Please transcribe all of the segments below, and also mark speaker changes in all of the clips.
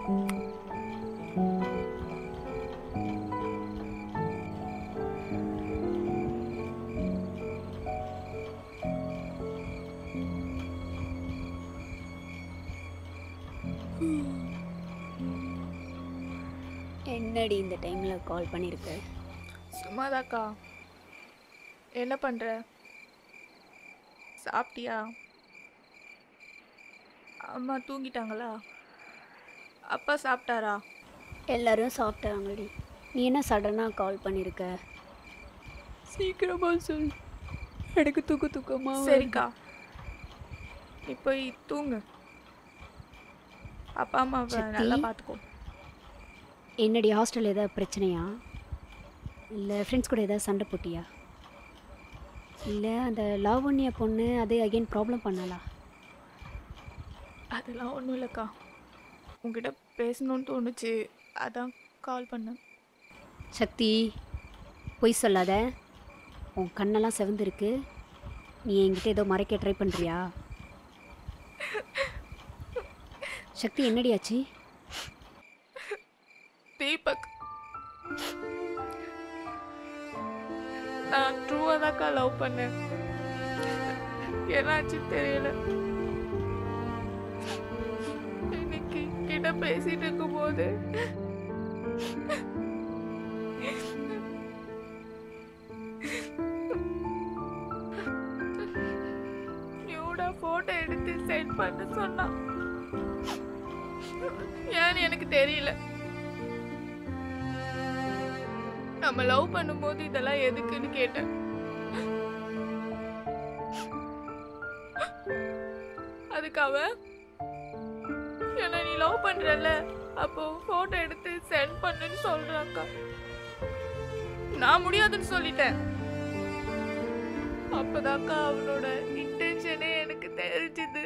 Speaker 1: என்னடி இந்த டைமில் கால் பண்ணியிருக்க
Speaker 2: சும்மாதாக்கா என்ன பண்ணுற சாப்பிட்டியா அம்மா தூங்கிட்டாங்களா அப்பா சாப்பிட்டாரா
Speaker 1: எல்லாரும் சாப்பிட்டாங்கடி நீ என்ன சடனாக கால் பண்ணியிருக்க சீக்கிரமா சொல் எனக்கு தூக்க தூக்கமா
Speaker 2: சரிக்கா நீ போய் தூங்கு அப்பா அம்மாவை
Speaker 1: சித்தி?
Speaker 2: நல்லா பார்த்துக்கோ
Speaker 1: என்னடி ஹாஸ்டல் ஏதாவது பிரச்சனையா இல்லை ஃப்ரெண்ட்ஸ் கூட ஏதாவது சண்டை போட்டியா இல்லை அந்த லாவண்யா பொண்ணு அது அகைன் ப்ராப்ளம் பண்ணலா
Speaker 2: அதெல்லாம் ஒன்றும் இல்லைக்கா உங்ககிட்ட பேசணும்னு தோணுச்சு அதான் கால் பண்ணேன்
Speaker 1: சக்தி பொய் சொல்லாத உன் கண்ணெல்லாம் செவந்திருக்கு நீ என்கிட்ட ஏதோ மறைக்க ட்ரை பண்ணுறியா சக்தி என்னடி ஆச்சு
Speaker 2: தீபக் நான் ட்ரூவாக தான்க்கா லவ் பண்ணேன் என்னாச்சு தெரியல இன்னைக்கு கிட்ட பேசிட்டு இருக்கும்போது நியூடா போட்டோ எடுத்து சென்ட் பண்ண சொன்னான் ஏன்னு எனக்கு தெரியல நம்ம லவ் பண்ணும்போது இதெல்லாம் எதுக்குன்னு கேட்டேன் அதுக்கு அவ என்ன நீ லவ் பண்றல அப்போ போட்டோ எடுத்து சென்ட் பண்ணுன்னு சொல்றாக்கா நான் முடியாதுன்னு சொல்லிட்டேன் அப்பதாக்கா அவனோட இன்டென்ஷனே எனக்கு தெரிஞ்சுது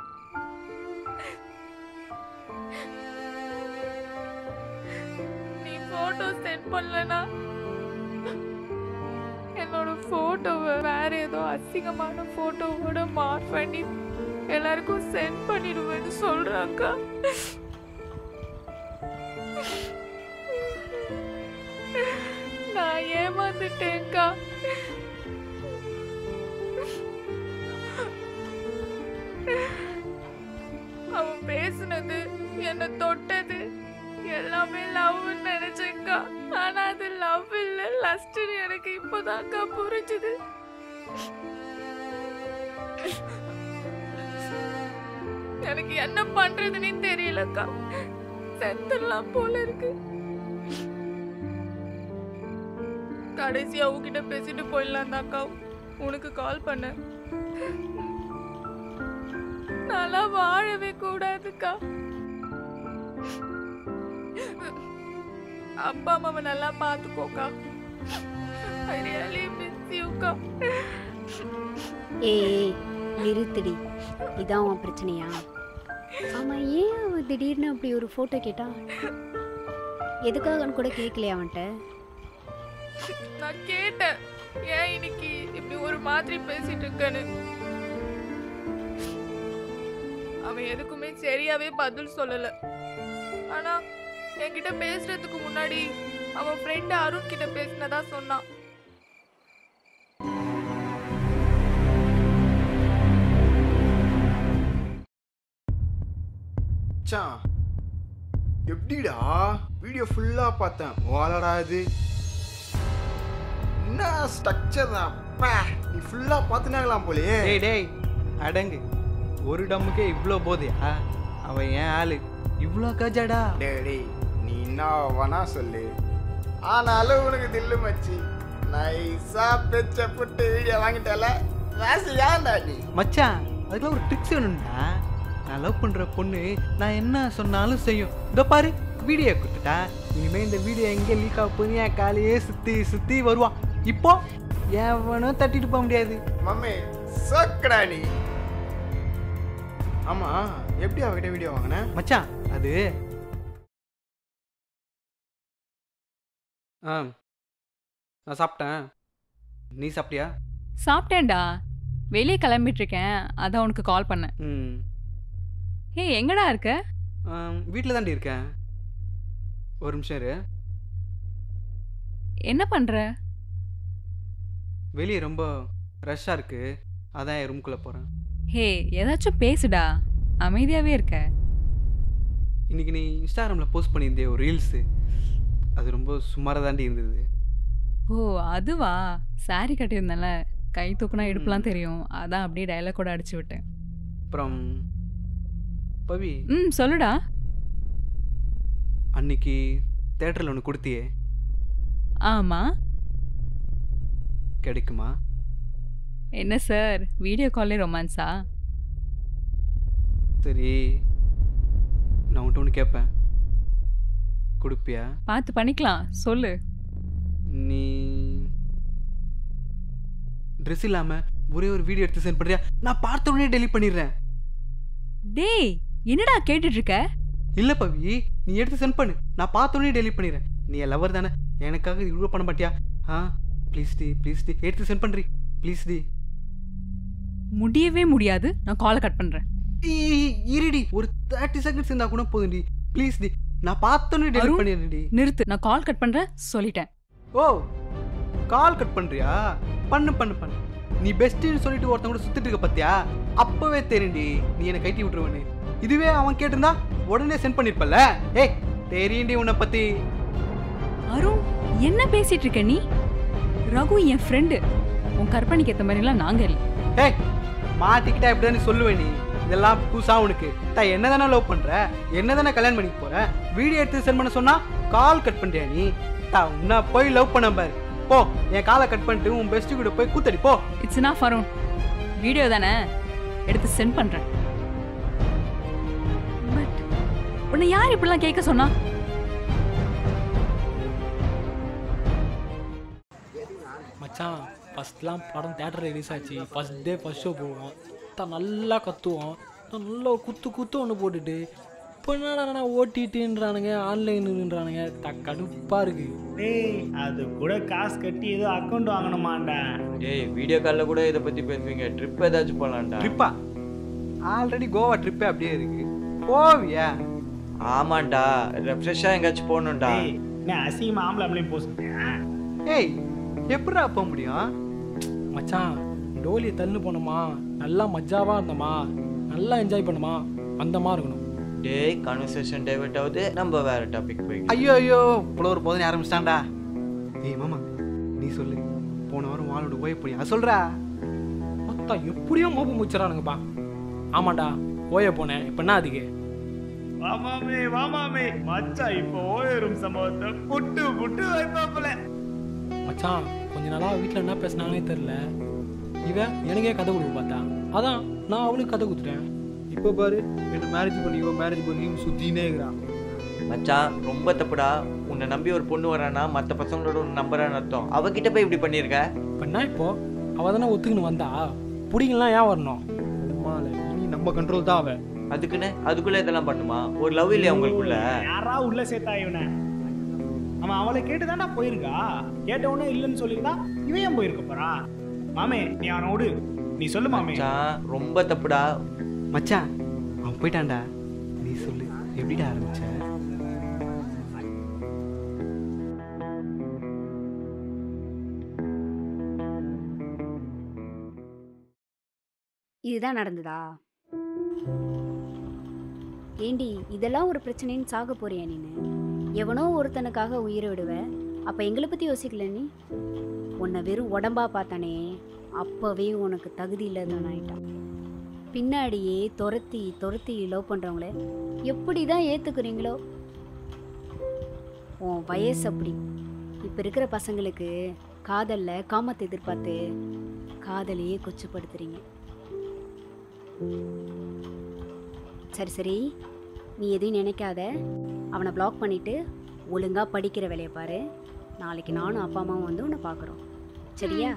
Speaker 2: நீ போட்டோ சென்ட் பண்ணலனா என்னோட போட்டோவை வேற ஏதோ அசிங்கமான போட்டோவோட மார்க் பண்ணி எல்லாருக்கும் சென்ட் பண்ணிடுவேன்னு சொல்றாக்கா நான் ஏமாந்துட்டேன்க்கா அவன் பேசுனது என்ன தொட்டது எல்லாமே லவ்னு நினைச்சேங்க்கா ஆனா அது லவ் இல்ல லஸ்ட்னு எனக்கு இப்போதான்க்கா புரிஞ்சுது எனக்கு என்ன பண்றதுன்னே தெரியலக்கா செத்துடலாம் போல இருக்கு கடைசியா உங்ககிட்ட பேசிட்டு போயிடலாம் தாக்கா உனக்கு கால் பண்ணேன் நல்லா வாழவே கூடாதுக்கா அப்பா அம்மாவை நல்லா பார்த்துக்கோக்கா ஐ ரியலி மிஸ் யூக்கா
Speaker 1: ஏய் நிறுத்துடி இதான் உன் பிரச்சனையா ஆமாம் ஏன் அவன் திடீர்னு அப்படி ஒரு ஃபோட்டோ கேட்டான் எதுக்காகன்னு கூட கேட்கலையா அவன்கிட்ட
Speaker 2: நான் கேட்டேன் ஏன் இன்னைக்கு இப்படி ஒரு மாதிரி பேசிட்டு இருக்கேன்னு அவன் எதுக்குமே சரியாவே பதில் சொல்லல ஆனா என்கிட்ட பேசுறதுக்கு முன்னாடி அவன் ஃப்ரெண்ட் அருண் கிட்ட பேசினதா சொன்னான்
Speaker 3: மச்சான் எப்படிடா வீடியோ ஃபுல்லாக பார்த்தேன் ஓலடா இது என்ன ஸ்ட்ரக்சர் தான் அப்பா, நீ ஃபுல்லாக பார்த்துனாங்களாம் போலயே
Speaker 4: டேய் டேய் அடங்கு ஒரு டம்முக்கே இவ்வளோ போதையா அவன் ஏன் ஆளு இவ்வளோ கஜாடா
Speaker 3: டேய் டேய் நீ என்ன வேணா சொல்லு ஆனாலும் உனக்கு தில்லு மச்சி நைஸா பெச்ச புட்டு வீடியோ வாங்கிட்டல ராசி ஏன்டா நீ
Speaker 4: மச்சான் அதுக்கெல்லாம் ஒரு ட்ரிக்ஸ் வேணும்டா நான் லவ் பண்ணுற பொண்ணு நான் என்ன சொன்னாலும் செய்யும் இதோ பாரு வீடியோ கொடுத்துட்டா இனிமேல் இந்த வீடியோ எங்கே லீக் ஆக போகுது என் காலையே சுற்றி சுற்றி வருவான் இப்போ எவனும் தட்டிட்டு போக முடியாது
Speaker 3: மம்மி சோக்கடா நீ ஆமா எப்படி அவகிட்ட வீடியோ வாங்கின
Speaker 4: மச்சான் அது ஆ நான் சாப்பிட்டேன் நீ சாப்பிட்டியா
Speaker 5: சாப்பிட்டேன்டா வெளியே கிளம்பிட்டு இருக்கேன் அதான் உனக்கு கால் பண்ணேன்
Speaker 4: ம்
Speaker 5: ஏய் எங்கடா இருக்க
Speaker 4: வீட்டில் தாண்டி இருக்கேன் ஒரு நிமிஷம் இரு
Speaker 5: என்ன பண்ற
Speaker 4: வெளியே ரொம்ப ரஷ்ஷாக இருக்கு அதான் என் ரூம்குள்ளே போகிறேன்
Speaker 5: ஹே ஏதாச்சும் பேசுடா அமைதியாவே இருக்க
Speaker 4: இன்னைக்கு நீ இன்ஸ்டாகிராமில் போஸ்ட் பண்ணியிருந்தே ஒரு ரீல்ஸு அது ரொம்ப சுமாராக தாண்டி இருந்தது
Speaker 5: ஓ அதுவா சாரி கட்டியிருந்தேன்ல கை தூக்குனா இடுப்புலாம் தெரியும் அதான் அப்படியே டைலாக் கூட அடிச்சு விட்டேன்
Speaker 4: அப்புறம் பவி
Speaker 5: ம் சொல்லுடா
Speaker 4: அன்னைக்கு தேட்டரில் ஒன்று கொடுத்தியே
Speaker 5: ஆமா
Speaker 4: கிடைக்குமா
Speaker 5: என்ன சார் வீடியோ கால்லே ரொமான்ஸா
Speaker 4: சரி நான் உன்ட்ட ஒன்று கேட்பேன் கொடுப்பியா
Speaker 5: பார்த்து பண்ணிக்கலாம் சொல்லு
Speaker 4: நீ ட்ரெஸ் இல்லாமல் ஒரே ஒரு வீடியோ எடுத்து சென்ட் பண்ணுறியா நான் பார்த்த உடனே டெலிட் பண்ணிடுறேன்
Speaker 5: டேய் என்னடா கேட்டுட்டு இருக்க
Speaker 4: இல்லை பவி நீ எடுத்து சென்ட் பண்ணு நான் பார்த்த உடனே டெலிட் பண்ணிடுறேன் நீ என் லவர் தானே எனக்காக இது இவ்வளோ பண்ண மாட்டியா ஆ ப்ளீஸ் டி ப்ளீஸ் டி எடுத்து சென்ட் பண்ணுறி ப்ளீஸ் டி
Speaker 5: முடியவே முடியாது நான் காலை கட் பண்றேன்
Speaker 4: ஏய், இருடி ஒரு தேர்ட்டி செகண்ட்ஸ் இருந்தால் கூட போதும் டி ப்ளீஸ் டி நான் பார்த்தோன்னே டெலிட்
Speaker 5: அருண்.
Speaker 4: பண்ணிடுறேன் டி
Speaker 5: நிறுத்து நான் கால் கட் பண்றேன் சொல்லிட்டேன்
Speaker 4: ஓ கால் கட் பண்றியா பண்ணு பண்ணு பண்ணு நீ பெஸ்ட்டுன்னு சொல்லிட்டு ஒருத்தன் கூட சுத்திட்டு இருக்க பத்தியா அப்பவே தெரியும்டி நீ என்னை கைட்டி விட்டுருவனு இதுவே அவன் கேட்டிருந்தா உடனே சென்ட் பண்ணிருப்பல்ல ஏய் தெரியும்டி உன்னை பத்தி
Speaker 5: அருண் என்ன பேசிட்டு இருக்க நீ ரகு என் ஃப்ரெண்டு உன் கற்பனைக்கு ஏத்த மாதிரிலாம் நாங்க இல்லை
Speaker 4: ஏய் மாட்டிக்கிட்டா எப்படின்னு சொல்லுவேன் நீ இதெல்லாம் புதுசா உனக்கு தா என்ன தானே லவ் பண்ற என்ன தானே கல்யாணம் பண்ணிக்க போற வீடியோ எடுத்து சென்ட் பண்ண சொன்னா கால் கட் பண்றியா நீ தா உன்னை போய் லவ் பண்ண பாரு போ என் காலை கட் பண்ணிட்டு உன் பெஸ்ட்டு கூட போய் கூத்தடி போ
Speaker 5: இட்ஸ் enough அருண் வீடியோ தானே எடுத்து சென்ட் பண்றேன் பட் உன்னை யார் இப்படிலாம் கேட்க சொன்னா
Speaker 6: மச்சான் ஃபஸ்ட்லாம் படம் தேட்டர் ரிலீஸ் ஆச்சு ஃபஸ்ட் டே ஃபஸ்ட் ஷோ போவோம் தான் நல்லா கத்துவோம் தான் நல்லா ஒரு குத்து குத்து ஒன்று போட்டுட்டு இப்போ என்னடா ஓடிடின்றானுங்க ஆன்லைனுன்றானுங்க த கடுப்பாக இருக்குது
Speaker 7: டேய் அது கூட காசு கட்டி ஏதோ அக்கௌண்ட் வாங்கணுமாண்டா
Speaker 8: ஏய் வீடியோ காலில் கூட இதை பற்றி பேசுவீங்க ட்ரிப் ஏதாச்சும் போகலான்டா
Speaker 4: ட்ரிப்பா ஆல்ரெடி கோவா ட்ரிப்பே அப்படியே இருக்கு போவியா
Speaker 8: ஆமாண்டா ரெஃப்ரெஷ்ஷாக எங்கேயாச்சும் போகணும்டா
Speaker 7: டேய் என்ன அசிங்கமா ஆம்பளை அப்படியே போக சொல்றேன்
Speaker 4: ஏய் எப்படிடா போக முடியும்
Speaker 6: மச்சான் டோலியை தள்ளு போனோமா நல்லா மஜாவாக இருந்தோமா நல்லா என்ஜாய் பண்ணோமா அந்த மாதிரி இருக்கணும்
Speaker 8: டேய் கான்வர்சேஷன் டைவர்ட் ஆகுது நம்ம வேற டாபிக் போய்
Speaker 4: ஐயோ ஐயோ இவ்வளோ ஒரு போதனை ஆரம்பிச்சிட்டான்டா ஏய் மாமா நீ சொல்லு போன வாரம் வாளோட போய் போய் அது சொல்றா
Speaker 6: மொத்தா எப்படியோ மோப்பு முடிச்சிடறானுங்கப்பா ஆமாண்டா ஓய போனேன் இப்போ என்ன அதுக்கு
Speaker 7: வாமாமே வாமாமே மச்சான் இப்போ ஓயரும் சம்பவத்தை புட்டு புட்டு வைப்பாப்புல
Speaker 6: மச்சான் கொஞ்ச நாளாக வீட்டில் என்ன பேசுனாங்கன்னே தெரில இவன் எனக்கே கதை கொடுக்க பார்த்தா அதான் நான் அவளுக்கு கதை கொடுத்துட்டேன் இப்போ பாரு என்ன மேரேஜ் பண்ணிக்கோ மேரேஜ் பண்ணிக்கோ சுற்றினே இருக்கிறான்
Speaker 8: மச்சான் ரொம்ப தப்புடா உன்னை நம்பி ஒரு பொண்ணு வரானா மற்ற பசங்களோட உன்னை நம்புறான்னு அர்த்தம் அவகிட்ட போய் இப்படி பண்ணியிருக்க
Speaker 6: இப்போ என்ன இப்போ அவள் தானே ஒத்துக்குன்னு வந்தா பிடிங்கலாம் ஏன் வரணும் அம்மால இனி நம்ம கண்ட்ரோல் தான் அவன்
Speaker 8: அதுக்குன்னு அதுக்குள்ள இதெல்லாம் பண்ணுமா ஒரு லவ் இல்லையா உங்களுக்குள்ள
Speaker 7: யாரா உள்ள சேர்த்தா இவனை அவன் அவளை கேட்டுதான்டா போயிருக்கா கேட்ட உடனே இல்லைன்னு சொல்லியிருந்தா இவன் ஏன் போயிருக்க போறான் மாமே நீ அவனை விடு நீ சொல்லு மாமே
Speaker 8: மச்சான் ரொம்ப தப்புடா
Speaker 4: மச்சான் அவன் போயிட்டான்டா நீ சொல்லு எப்படிடா ஆரம்பிச்ச
Speaker 1: இதுதான் நடந்ததா ஏண்டி இதெல்லாம் ஒரு பிரச்சனைன்னு சாக போறியா நீனு எவனோ ஒருத்தனுக்காக உயிரை விடுவ அப்போ எங்களை பற்றி யோசிக்கல நீ உன்னை வெறும் உடம்பா பார்த்தானே அப்போவே உனக்கு தகுதி இல்லாதவன் ஆயிட்டான் பின்னாடியே துரத்தி துரத்தி லவ் பண்ணுறவங்கள எப்படி தான் ஏற்றுக்குறீங்களோ உன் வயசு அப்படி இப்போ இருக்கிற பசங்களுக்கு காதலில் காமத்தை எதிர்பார்த்து காதலையே கொச்சப்படுத்துறீங்க சரி சரி நீ எதையும் நினைக்காத அவனை பிளாக் பண்ணிட்டு ஒழுங்கா படிக்கிற வேலையை பாரு நாளைக்கு நானும் அப்பா அம்மாவும் வந்து உன்னை பார்க்குறோம் சரியா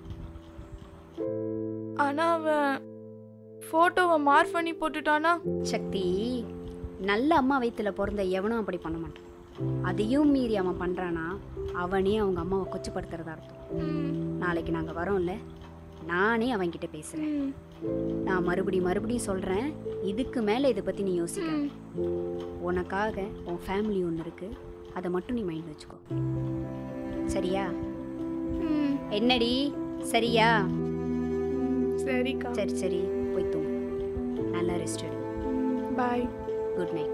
Speaker 2: ஆனா அவன் போட்டோவை மார்க் பண்ணி போட்டுட்டானா
Speaker 1: சக்தி நல்ல அம்மா வயித்துல பிறந்த எவனும் அப்படி பண்ண மாட்டான் அதையும் மீறி அவன் பண்றானா அவனே அவங்க அம்மாவை கொச்சப்படுத்துறதா அர்த்தம்
Speaker 2: ம்,
Speaker 1: நாளைக்கு நாங்கள் வரோம்ல நானே அவன்கிட்ட பேசுகிறேன்
Speaker 2: ம்.
Speaker 1: நான் மறுபடி மறுபடியும் சொல்கிறேன் இதுக்கு மேலே இதை பற்றி நீ யோசிக்க உனக்காக உன் ஃபேமிலி ஒன்று இருக்கு அதை மட்டும் நீ மைண்ட் வச்சுக்கோ சரியா
Speaker 2: ம்
Speaker 1: என்னடி சரியா
Speaker 2: ம், சரிக்கா
Speaker 1: சரி சரி போய் தூங்கு நல்லா ரெஸ்ட் எடு
Speaker 2: பாய்
Speaker 1: குட் நைட்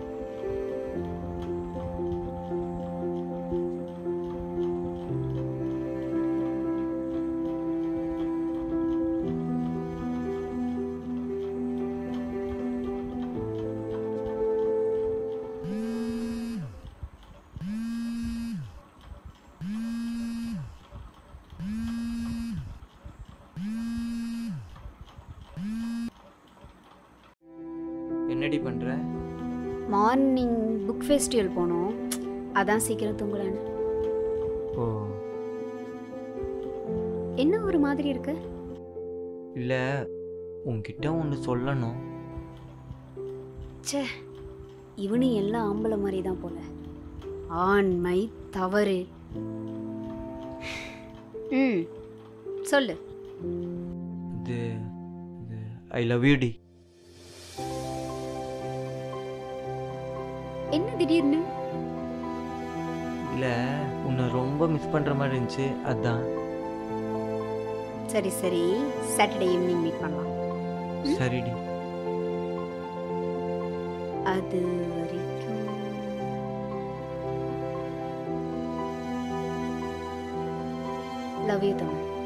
Speaker 8: என்னடி பண்ற
Speaker 1: மார்னிங் புக் ஃபெஸ்டிவல் போனோம் அதான் சீக்கிரம் தூங்கலான்னு
Speaker 8: ஓ
Speaker 1: என்ன ஒரு மாதிரி இருக்கு
Speaker 8: இல்ல உன்கிட்ட ஒன்று சொல்லணும்
Speaker 1: ச்சே இவனும் எல்லாம் ஆம்பளை மாதிரி தான் போல ஆண்மை தவறு ம் சொல்லு
Speaker 8: இது இது ஐ லவ் யூ டி
Speaker 1: என்ன திடீர்னு
Speaker 8: இல்லை உன்னை ரொம்ப மிஸ் பண்ணுற மாதிரி இருந்துச்சு அதான்
Speaker 1: சரி சரி சாட்டர்டே ஈவினிங் மீட் பண்ணலாம்
Speaker 8: சரிடி
Speaker 1: அது வரைக்கும் லவ் யூ தமிழ்